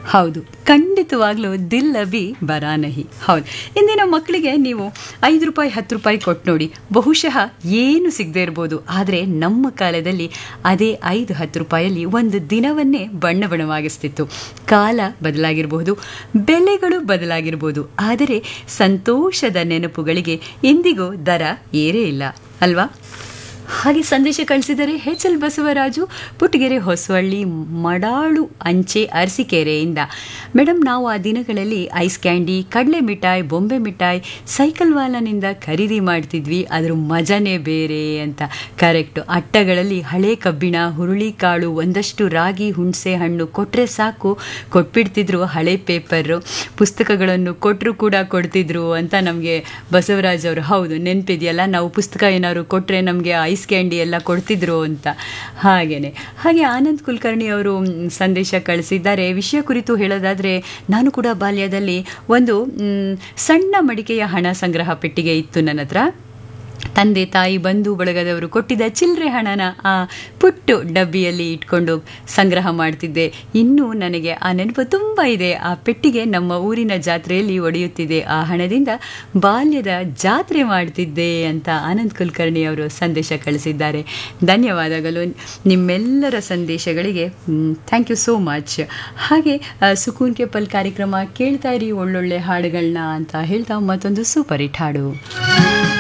ಹೌದು ಖಂಡಿತವಾಗ್ಲೂ ದಿಲ್ ಅಭಿ ಬರಾನಹಿ ಹೌದು ಇಂದಿನ ಮಕ್ಕಳಿಗೆ ನೀವು ಐದು ರೂಪಾಯಿ ಹತ್ತು ರೂಪಾಯಿ ಕೊಟ್ಟು ನೋಡಿ ಬಹುಶಃ ಏನು ಸಿಗದೆ ಇರ್ಬೋದು ಆದರೆ ನಮ್ಮ ಕಾಲದಲ್ಲಿ ಅದೇ ಐದು ಹತ್ತು ರೂಪಾಯಲ್ಲಿ ಒಂದು ದಿನವನ್ನೇ ಬಣ್ಣ ಬಣ್ಣವಾಗಿಸ್ತಿತ್ತು ಕಾಲ ಬದಲಾಗಿರಬಹುದು ಬೆಲೆಗಳು ಬದಲಾಗಿರ್ಬೋದು ಆದರೆ ಸಂತೋಷದ ನೆನಪುಗಳಿಗೆ ಇಂದಿಗೂ ದರ ಏರೇ ಇಲ್ಲ ಅಲ್ವಾ ಹಾಗೆ ಸಂದೇಶ ಕಳಿಸಿದರೆ ಎಚ್ ಎಲ್ ಬಸವರಾಜು ಪುಟ್ಟಗೆರೆ ಹೊಸವಳ್ಳಿ ಮಡಾಳು ಅಂಚೆ ಅರಸೀಕೆರೆಯಿಂದ ಮೇಡಮ್ ನಾವು ಆ ದಿನಗಳಲ್ಲಿ ಐಸ್ ಕ್ಯಾಂಡಿ ಕಡಲೆ ಮಿಠಾಯಿ ಬೊಂಬೆ ಮಿಠಾಯಿ ಸೈಕಲ್ ವಾಲನಿಂದ ಖರೀದಿ ಮಾಡ್ತಿದ್ವಿ ಅದ್ರ ಮಜಾನೇ ಬೇರೆ ಅಂತ ಕರೆಕ್ಟು ಅಟ್ಟಗಳಲ್ಲಿ ಹಳೆ ಕಬ್ಬಿಣ ಹುರುಳಿಕಾಳು ಒಂದಷ್ಟು ರಾಗಿ ಹುಣಸೆ ಹಣ್ಣು ಕೊಟ್ಟರೆ ಸಾಕು ಕೊಟ್ಬಿಡ್ತಿದ್ರು ಹಳೆ ಪೇಪರು ಪುಸ್ತಕಗಳನ್ನು ಕೊಟ್ಟರು ಕೂಡ ಕೊಡ್ತಿದ್ರು ಅಂತ ನಮಗೆ ಬಸವರಾಜ್ ಅವರು ಹೌದು ನೆನಪಿದೆಯಲ್ಲ ನಾವು ಪುಸ್ತಕ ಏನಾದ್ರು ಕೊಟ್ಟರೆ ನಮಗೆ ಐಸ್ ಕ್ಯಾಂಡಿ ಎಲ್ಲ ಕೊಡ್ತಿದ್ರು ಅಂತ ಹಾಗೇನೆ ಹಾಗೆ ಆನಂದ್ ಕುಲಕರ್ಣಿ ಅವರು ಮ್, ಸಂದೇಶ ಕಳಿಸಿದ್ದಾರೆ ವಿಷಯ ಕುರಿತು ಹೇಳೋದಾದರೆ ನಾನು ಕೂಡ ಬಾಲ್ಯದಲ್ಲಿ ಒಂದು ಮ್, ಸಣ್ಣ ಮಡಿಕೆಯ ಹಣ ಸಂಗ್ರಹ ಪೆಟ್ಟಿಗೆ ಇತ್ತು ನನ್ನ ಹತ್ರ ತಂದೆ ತಾಯಿ ಬಂಧು ಬಳಗದವರು ಕೊಟ್ಟಿದ್ದ ಚಿಲ್ಲರೆ ಹಣನ ಆ ಪುಟ್ಟು ಡಬ್ಬಿಯಲ್ಲಿ ಇಟ್ಕೊಂಡು ಸಂಗ್ರಹ ಮಾಡ್ತಿದ್ದೆ ಇನ್ನೂ ನನಗೆ ಆ ನೆನಪು ತುಂಬ ಇದೆ ಆ ಪೆಟ್ಟಿಗೆ ನಮ್ಮ ಊರಿನ ಜಾತ್ರೆಯಲ್ಲಿ ಒಡೆಯುತ್ತಿದೆ ಆ ಹಣದಿಂದ ಬಾಲ್ಯದ ಜಾತ್ರೆ ಮಾಡ್ತಿದ್ದೆ ಅಂತ ಆನಂದ್ ಕುಲಕರ್ಣಿ ಅವರು ಸಂದೇಶ ಕಳಿಸಿದ್ದಾರೆ ಧನ್ಯವಾದಗಳು ನಿಮ್ಮೆಲ್ಲರ ಸಂದೇಶಗಳಿಗೆ ಥ್ಯಾಂಕ್ ಯು ಸೋ ಮಚ್ ಹಾಗೆ ಆ, ಸುಕೂನ್ ಕೆ ಪಲ್ ಕಾರ್ಯಕ್ರಮ ಕೇಳ್ತಾ ಇರಿ ಒಳ್ಳೊಳ್ಳೆ ಹಾಡುಗಳನ್ನ ಅಂತ ಹೇಳ್ತಾ ಮತ್ತೊಂದು ಸೂಪರ್ ಹಿಟ್ ಹಾಡು